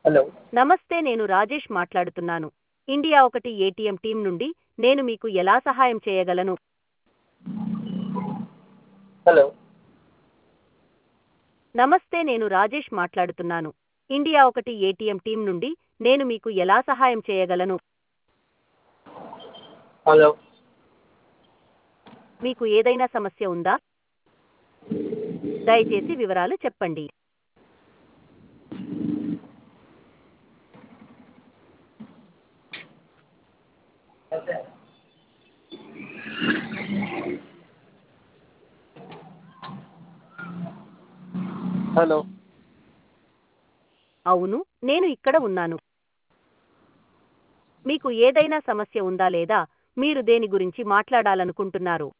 hello నమస్తే నేను రాజేష్ మాట్లాడుతున్నాను ఇండియా ఒకటి ఏటీఎం టీం నుండి నేను మీకు ఎలా సహాయం చేయగలను హలో నమస్తే నేను రాజేష్ మాట్లాడుతున్నాను ఇండియా ఒకటి ఏటీఎం టీం నుండి నేను మీకు ఎలా సహాయం చేయగలను హలో మీకు ఏదైనా సమస్య ఉందా దయచేసి వివరాలు చెప్పండి హలో అవును నేను ఇక్కడ ఉన్నాను మీకు ఏదైనా సమస్య ఉందా లేదా మీరు దేని గురించి మాట్లాడాలనుకుంటున్నారు